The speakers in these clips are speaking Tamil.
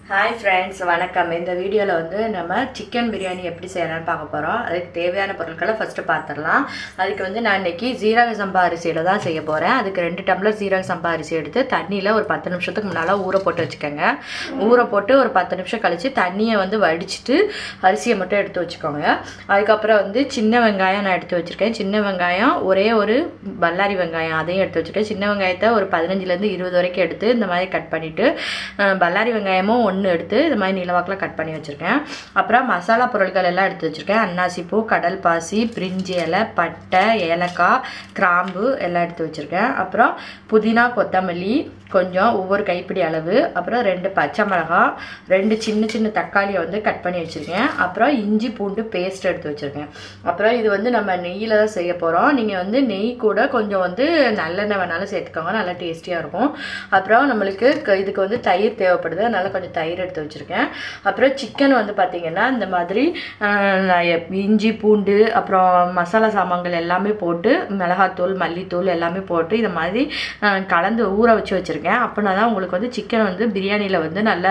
ஹாய் ஃப்ரெண்ட்ஸ் வணக்கம் இந்த வீடியோவில் வந்து நம்ம சிக்கன் பிரியாணி எப்படி செய்யலாம்னு பார்க்க போகிறோம் அதுக்கு தேவையான பொருட்களை ஃபஸ்ட்டு பார்த்துடலாம் அதுக்கு வந்து நான் இன்னைக்கு ஜீரக சம்பா அரிசியில் தான் செய்ய போகிறேன் அதுக்கு ரெண்டு டம்ளர் ஜீரக சம்பா அரிசி எடுத்து தண்ணியில் ஒரு பத்து நிமிஷத்துக்கு முன்னால் ஊற போட்டு வச்சுக்கோங்க ஊற போட்டு ஒரு பத்து நிமிஷம் கழித்து தண்ணியை வந்து வடிச்சிட்டு அரிசியை மட்டும் எடுத்து வச்சுக்கோங்க அதுக்கப்புறம் வந்து சின்ன வெங்காயம் நான் எடுத்து வச்சுருக்கேன் சின்ன வெங்காயம் ஒரே ஒரு பல்லாரி வெங்காயம் அதையும் எடுத்து வச்சுருக்கேன் சின்ன வெங்காயத்தை ஒரு பதினஞ்சுலேருந்து இருபது வரைக்கும் எடுத்து இந்த மாதிரி கட் பண்ணிவிட்டு பல்லாரி வெங்காயமும் ஒன்று எடுத்து இது மாதிரி நீளவாக்கில் கட் பண்ணி வச்சுருக்கேன் அப்புறம் மசாலா பொருட்கள் எல்லாம் எடுத்து வச்சுருக்கேன் அன்னாசி பூ கடல் பாசி பிரிஞ்சி இலை பட்டை ஏலக்காய் கிராம்பு எல்லாம் எடுத்து வச்சுருக்கேன் அப்புறம் புதினா கொத்தமல்லி கொஞ்சம் ஒவ்வொரு கைப்பிடி அளவு அப்புறம் ரெண்டு பச்சை மிளகாய் ரெண்டு சின்ன சின்ன தக்காளியை வந்து கட் பண்ணி வச்சுருக்கேன் அப்புறம் இஞ்சி பூண்டு பேஸ்ட் எடுத்து வச்சுருக்கேன் அப்புறம் இது வந்து நம்ம நெய்யில் தான் செய்ய போகிறோம் நீங்கள் வந்து நெய் கூட கொஞ்சம் வந்து நல்லெண்ணெய் வேணாலும் சேர்த்துக்கோங்க நல்லா டேஸ்டியாக இருக்கும் அப்புறம் நம்மளுக்கு க- இதுக்கு வந்து தயிர் தேவைப்படுது அதனால் கொஞ்சம் தயிர் எடுத்து வச்சுருக்கேன் அப்புறம் சிக்கன் வந்து பார்த்திங்கன்னா இந்த மாதிரி ஆஹ், நான் எப்- இஞ்சி பூண்டு அப்புறம் மசாலா சாமான்கள் எல்லாமே போட்டு மிளகாத்தூள் மல்லித்தூள் எல்லாமே போட்டு இந்த மாதிரி ஆஹ், கலந்து ஊற வச்சு வச்சுருக்கேன் அப்படின்னா தான் உங்களுக்கு வந்து சிக்கன் வந்து பிரியாணியில் வந்து நல்ல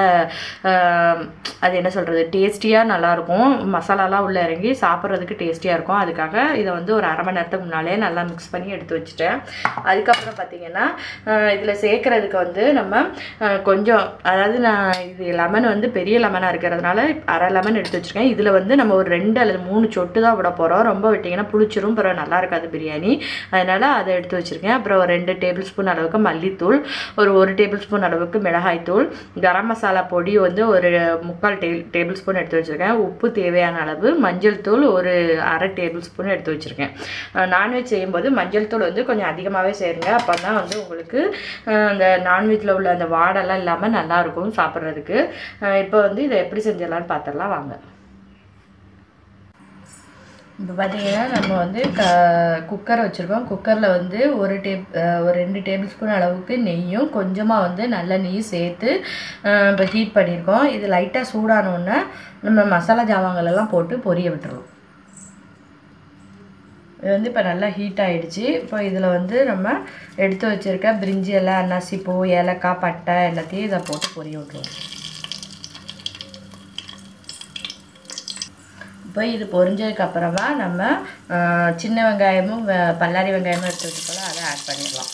ஆஹ், அது என்ன சொல்கிறது டேஸ்டியாக நல்லாயிருக்கும் மசாலாலாம் உள்ளே இறங்கி சாப்பிட்றதுக்கு டேஸ்டியாக இருக்கும் அதுக்காக இதை வந்து ஒரு அரை மணி நேரத்துக்கு முன்னாலே நல்லா மிக்ஸ் பண்ணி எடுத்து வச்சுட்டேன் அதுக்கப்புறம் பார்த்தீங்கன்னா இதில் சேர்க்குறதுக்கு வந்து நம்ம ஆஹ், கொஞ்சம் அதாவது நான் இது லெமன் வந்து பெரிய லெமனாக இருக்கிறதுனால அரை லெமன் எடுத்து வச்சுருக்கேன் இதில் வந்து நம்ம ஒரு ரெண்டு அல்லது மூணு சொட்டு தான் விட போகிறோம் ரொம்ப விட்டிங்கன்னா புளிச்சிரும் அப்புறம் நல்லா இருக்காது பிரியாணி அதனால் அதை எடுத்து வச்சுருக்கேன் அப்புறம் ஒரு ரெண்டு டேபிள் ஸ்பூன் அளவுக்கு மல்லித்தூள் ஒரு ஒரு டேபிள் ஸ்பூன் அளவுக்கு மிளகாய்த்தூள் கரம் மசாலா பொடி வந்து ஒரு முக்கால் டே டேபிள் ஸ்பூன் எடுத்து வச்சுருக்கேன் உப்பு தேவையான அளவு மஞ்சள் தூள் ஒரு அரை டேபிள் ஸ்பூன் எடுத்து வச்சுருக்கேன் நான்வெஜ் செய்யும்போது மஞ்சள் தூள் வந்து கொஞ்சம் அதிகமாகவே சேருங்க அப்போ தான் வந்து உங்களுக்கு அஹ், அந்த நான்வெஜ்ஜில் உள்ள அந்த வாடெல்லாம் இல்லாமல் நல்லாயிருக்கும் சாப்பிட்றதுக்கு இப்போ வந்து இதை எப்படி செஞ்சிடலான்னு பார்த்துடலாம் வாங்க இப்போ பார்த்தீங்கன்னா நம்ம வந்து க குக்கரை வச்சுருக்கோம் குக்கரில் வந்து ஒரு டேப் அஹ் ஒரு ரெண்டு டேபிள் ஸ்பூன் அளவுக்கு நெய்யும் கொஞ்சமாக வந்து நல்ல நெய் சேர்த்து அஹ் இப்போ ஹீட் பண்ணியிருக்கோம் இது லைட்டாக சூடானோடனே நம்ம மசாலா ஜாமான்கள் எல்லாம் போட்டு பொரிய விட்டுருவோம் இது வந்து இப்போ நல்லா ஹீட் ஆயிடுச்சு இப்போ இதில் வந்து நம்ம எடுத்து வச்சுருக்க பிரிஞ்சி இலை அன்னாசி பூ ஏலக்காய் பட்டை எல்லாத்தையும் இதை போட்டு பொரிய விட்டுருவோம் இப்போ இது பொரிஞ்சதுக்கு அப்புறமா நம்ம ஆஹ், சின்ன வெங்காயமும் வெ- பல்லாரி வெங்காயமும் எடுத்து வச்சுக்கோல அதை ஆட் பண்ணிடலாம்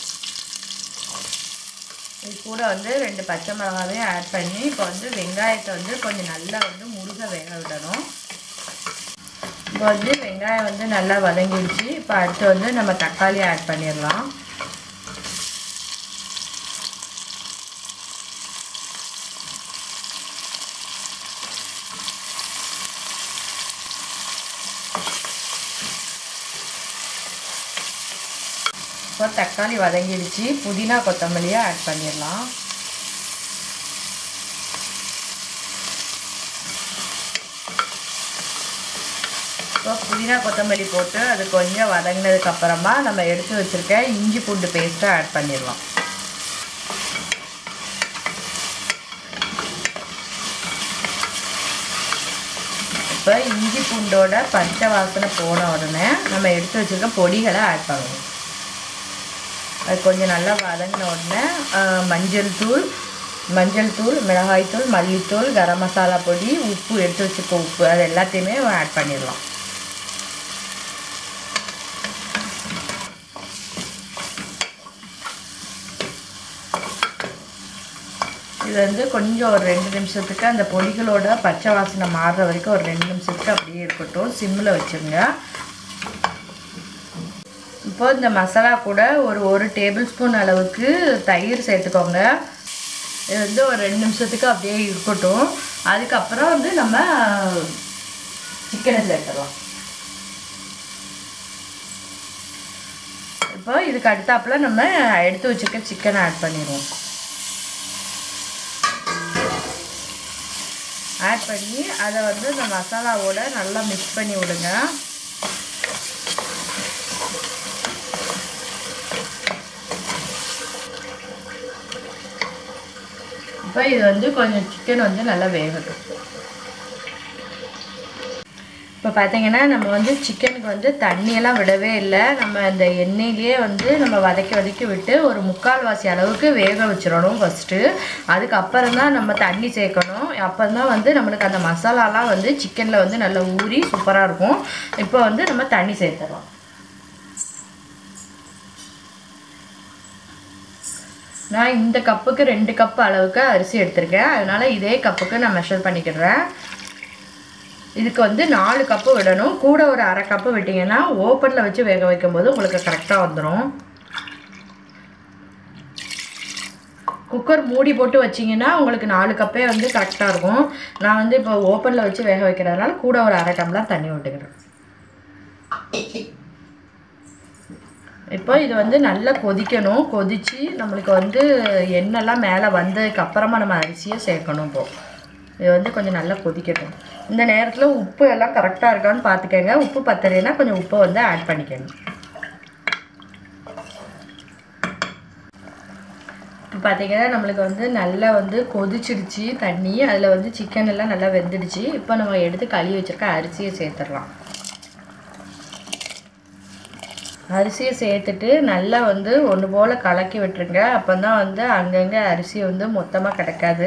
இது கூட வந்து ரெண்டு பச்சை மிளகாவையும் ஆட் பண்ணி இப்போ வந்து வெங்காயத்தை வந்து கொஞ்சம் நல்லா வந்து முருக வேக விடணும் இப்போ வந்து வெங்காயம் வந்து நல்லா வதங்கிடுச்சு இப்போ அடுத்து வந்து நம்ம தக்காளி ஆட் பண்ணிடலாம் இப்போ தக்காளி வதங்கிடுச்சு புதினா கொத்தமல்லியை ஆட் பண்ணிடலாம் இப்போ புதினா கொத்தமல்லி போட்டு அது கொஞ்சம் வதங்கினதுக்கு அப்புறமா நம்ம எடுத்து வச்சிருக்க இஞ்சி பூண்டு பேஸ்ட்டை ஆட் பண்ணிடலாம் இப்போ இஞ்சி பூண்டோட பச்சை வாசனை போன உடனே நம்ம எடுத்து வச்சிருக்க பொடிகளை ஆட் பண்ணணும் அது கொஞ்சம் நல்லா வதங்கின உடனே ஆஹ், மஞ்சள் தூள் மஞ்சள் தூள் மிளகாய்த்தூள் மல்லித்தூள் கரம் மசாலா பொடி உப்பு எடுத்து வச்சுருக்க உப்பு அது எல்லாத்தையுமே ஆட் பண்ணிடலாம் இது வந்து கொஞ்சம் ஒரு ரெண்டு நிமிஷத்துக்கு அந்த பொடிகளோட பச்சை வாசனை மாறுற வரைக்கும் ஒரு ரெண்டு நிமிஷத்துக்கு அப்படியே இருக்கட்டும் சிம்மில் வச்சுருங்க இப்போ இந்த மசாலா கூட ஒரு ஒரு டேபிள் ஸ்பூன் அளவுக்கு தயிர் சேர்த்துக்கோங்க இது வந்து ஒரு ரெண்டு நிமிஷத்துக்கு அப்படியே இருக்கட்டும் அதுக்கப்புறம் வந்து நம்ம சிக்கனை சேர்த்துடலாம் இப்போ இதுக்கு அடுத்தாப்புல நம்ம எடுத்து வச்சுருக்க சிக்கனை ஆட் பண்ணிடுவோம் ஆட் பண்ணி அதை வந்து இந்த மசாலாவோட நல்லா மிக்ஸ் பண்ணி விடுங்க இப்போ இது வந்து கொஞ்சம் சிக்கன் வந்து நல்லா வேகட்டும் இப்போ பார்த்தீங்கன்னா நம்ம வந்து சிக்கன் பிரியாணிக்கு வந்து தண்ணியெல்லாம் விடவே இல்லை நம்ம இந்த எண்ணெயிலேயே வந்து நம்ம வதக்கி வதக்கி விட்டு ஒரு முக்கால்வாசி அளவுக்கு வேக வச்சிடணும் ஃபஸ்ட்டு அதுக்கப்புறம் தான் நம்ம தண்ணி சேர்க்கணும் அப்போ தான் வந்து நம்மளுக்கு அந்த மசாலாலாம் வந்து சிக்கனில் வந்து நல்லா ஊறி சூப்பராக இருக்கும் இப்போ வந்து நம்ம தண்ணி சேர்த்துறோம் நான் இந்த கப்புக்கு ரெண்டு கப் அளவுக்கு அரிசி எடுத்திருக்கேன் அதனால இதே கப்புக்கு நான் மெஷர் பண்ணிக்கிறேன் இதுக்கு வந்து நாலு கப்பு விடணும் கூட ஒரு அரை கப்பு விட்டிங்கன்னா ஓப்பனில் வச்சு வேக வைக்கும்போது உங்களுக்கு கரெக்டாக வந்துடும் குக்கர் மூடி போட்டு வச்சிங்கன்னா உங்களுக்கு நாலு கப்பே வந்து கரெக்டாக இருக்கும் நான் வந்து இப்போ ஓப்பனில் வச்சு வேக வைக்கிறதுனால கூட ஒரு அரை டம்ளர் தண்ணி விட்டுக்கிறேன் இப்போ இது வந்து நல்லா கொதிக்கணும் கொதித்து நம்மளுக்கு வந்து எண்ணெய்லாம் மேலே வந்ததுக்கு அப்புறமா நம்ம அரிசியை சேர்க்கணும் இப்போ இது வந்து கொஞ்சம் நல்லா கொதிக்கட்டும் இந்த நேரத்தில் உப்பு எல்லாம் கரெக்டாக இருக்கான்னு பார்த்துக்கங்க உப்பு பத்தலைன்னா கொஞ்சம் உப்பை வந்து ஆட் பண்ணிக்கணும் இப்போ பார்த்தீங்கன்னா நம்மளுக்கு வந்து நல்லா வந்து கொதிச்சிடுச்சு தண்ணி அதில் வந்து சிக்கன் எல்லாம் நல்லா வெந்துடுச்சு இப்போ நம்ம எடுத்து கழுவி வச்சிருக்க அரிசியை சேர்த்துடலாம் அரிசியை சேர்த்துட்டு நல்லா வந்து ஒன்று போல் கலக்கி விட்டுருங்க அப்போ தான் வந்து அங்கங்கே அரிசி வந்து மொத்தமாக கிடக்காது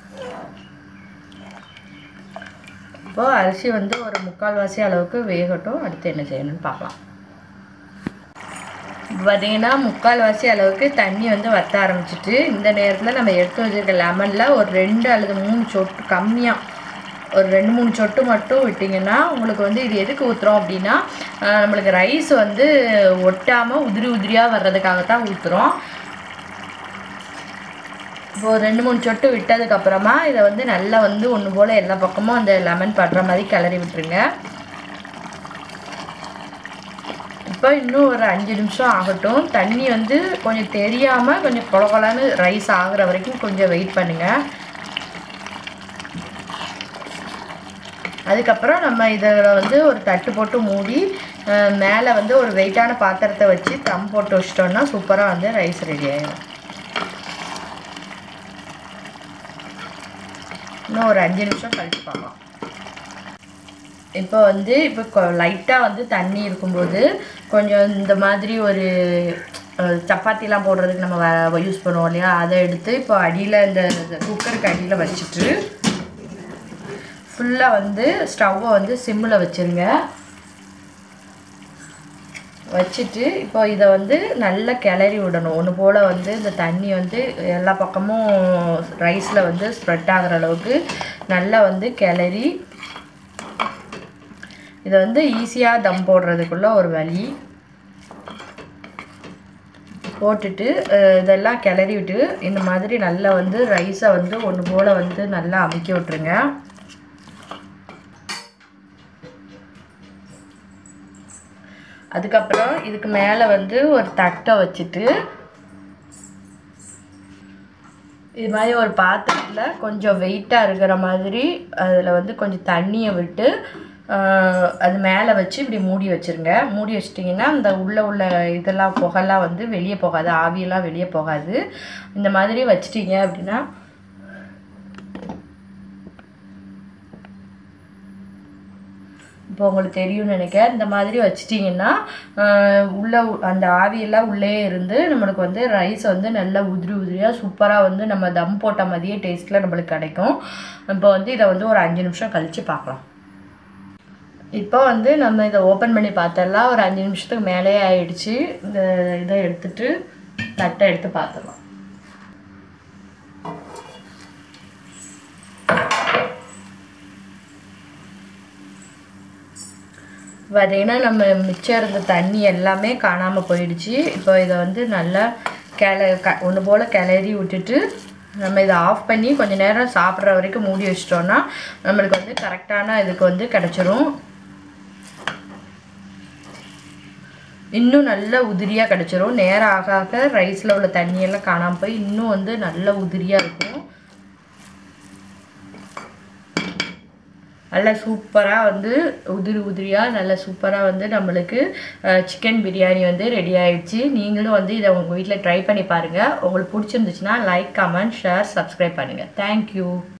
இப்போ அரிசி வந்து ஒரு முக்கால்வாசி அளவுக்கு வேகட்டும் அடுத்து என்ன செய்யணும்னு பார்க்கலாம் பார்த்தீங்கன்னா முக்கால்வாசி அளவுக்கு தண்ணி வந்து வத்த ஆரம்பிச்சிட்டு இந்த நேரத்தில் நம்ம எடுத்து வச்சிருக்க லெமனில் ஒரு ரெண்டு அல்லது மூணு சொட்டு கம்மியாக ஒரு ரெண்டு மூணு சொட்டு மட்டும் விட்டிங்கன்னா உங்களுக்கு வந்து இது எதுக்கு ஊற்றுறோம் அப்படின்னா ஆஹ் நம்மளுக்கு ரைஸ் வந்து ஒட்டாமல் உதிரி உதிரியாக வர்றதுக்காகத்தான் ஊற்றுறோம் இப்போ ஒரு ரெண்டு மூணு சொட்டு விட்டதுக்கப்புறமா இதை வந்து நல்லா வந்து ஒன்று போல் எல்லா பக்கமும் அந்த லெமன் படுற மாதிரி கிளறி விட்டுருங்க இப்போ இன்னும் ஒரு அஞ்சு நிமிஷம் ஆகட்டும் தண்ணி வந்து கொஞ்சம் தெரியாமல் கொஞ்சம் கொல கொலன்னு ரைஸ் ஆகுற வரைக்கும் கொஞ்சம் வெயிட் பண்ணுங்கள் அதுக்கப்புறம் நம்ம இதில் வந்து ஒரு தட்டு போட்டு மூடி மேலே வந்து ஒரு வெயிட்டான பாத்திரத்தை வச்சு தம் போட்டு வச்சிட்டோம்னா சூப்பராக வந்து ரைஸ் ரெடி ஆயிடும் இன்னும் ஒரு அஞ்சு நிமிஷம் கழிச்சு பார்க்கலாம் இப்போ வந்து இப்போ லைட்டாக வந்து தண்ணி இருக்கும்போது கொஞ்சம் இந்த மாதிரி ஒரு அஹ், சப்பாத்திலாம் போடுறதுக்கு நம்ம யூஸ் பண்ணுவோம் இல்லையா அதை எடுத்து இப்போ அடியில் இந்த குக்கருக்கு அடியில் வச்சுட்டு ஃபுல்லாக வந்து ஸ்டவ்வை வந்து சிம்மில் வச்சுருங்க வச்சுட்டு இப்போ இதை வந்து நல்லா கிளறி விடணும் ஒன்று போல் வந்து இந்த தண்ணி வந்து எல்லா பக்கமும் ரைஸில் வந்து ஸ்ப்ரெட் ஆகிற அளவுக்கு நல்லா வந்து கிளறி இதை வந்து ஈஸியாக தம் போடுறதுக்குள்ள ஒரு வழி போட்டுட்டு அஹ், இதெல்லாம் கிளறி விட்டு இந்த மாதிரி நல்லா வந்து ரைஸை வந்து ஒன்று போல் வந்து நல்லா அமுக்கி விட்ருங்க அதுக்கப்புறம் இதுக்கு மேலே வந்து ஒரு தட்டை வச்சுட்டு இது மாதிரி ஒரு பாத்திரத்தில் கொஞ்சம் வெயிட்டாக இருக்கிற மாதிரி அதில் வந்து கொஞ்சம் தண்ணியை விட்டு ஆஹ், அது மேலே வச்சு இப்படி மூடி வச்சுருங்க மூடி வச்சிட்டிங்கன்னா அந்த உள்ளே உள்ள இதெல்லாம் புகைலாம் வந்து வெளியே போகாது ஆவியெல்லாம் வெளியே போகாது இந்த மாதிரி வச்சிட்டிங்க அப்படின்னா இப்போ உங்களுக்கு தெரியும்னு நினைக்கிறேன் இந்த மாதிரி வச்சிட்டிங்கன்னா ஆஹ், உள்ள உ- அந்த ஆவியெல்லாம் உள்ளே இருந்து நம்மளுக்கு வந்து ரைஸ் வந்து நல்லா உதிரி உதிரியாக சூப்பராக வந்து நம்ம தம் போட்ட மாதிரியே டேஸ்ட்டில் நம்மளுக்கு கிடைக்கும் இப்போ வந்து இதை வந்து ஒரு அஞ்சு நிமிஷம் கழித்து பார்க்கலாம் இப்போ வந்து நம்ம இதை ஓப்பன் பண்ணி பார்த்தரலாம் ஒரு அஞ்சு நிமிஷத்துக்கு மேலே ஆயிடுச்சு இந்த இதை எடுத்துட்டு தட்டை எடுத்து பார்த்துடலாம் பார்த்தீங்கன்னா நம்ம மிச்சம் இருந்த தண்ணி எல்லாமே காணாமல் போயிடுச்சு இப்போ இதை வந்து நல்லா கிள க ஒன்று போல் கிளறி விட்டுட்டு நம்ம இதை ஆஃப் பண்ணி கொஞ்ச நேரம் சாப்பிட்ற வரைக்கும் மூடி வச்சிட்டோம்னா நம்மளுக்கு வந்து கரெக்டான இதுக்கு வந்து கிடச்சிரும் இன்னும் நல்ல உதிரியாக கிடச்சிரும் நேரம் ஆக ஆக ரைஸில் உள்ள தண்ணியெல்லாம் காணாமல் போய் இன்னும் வந்து நல்ல உதிரியாக இருக்கும் நல்லா சூப்பராக வந்து உதிரி உதிரியாக நல்லா சூப்பராக வந்து நம்மளுக்கு சிக்கன் பிரியாணி வந்து ரெடி ஆயிடுச்சு நீங்களும் வந்து இதை உங்கள் வீட்டில் ட்ரை பண்ணி பாருங்கள் உங்களுக்கு பிடிச்சிருந்துச்சுன்னா லைக் கமெண்ட் ஷேர் சப்ஸ்கிரைப் பண்ணுங்கள் தேங்க்யூ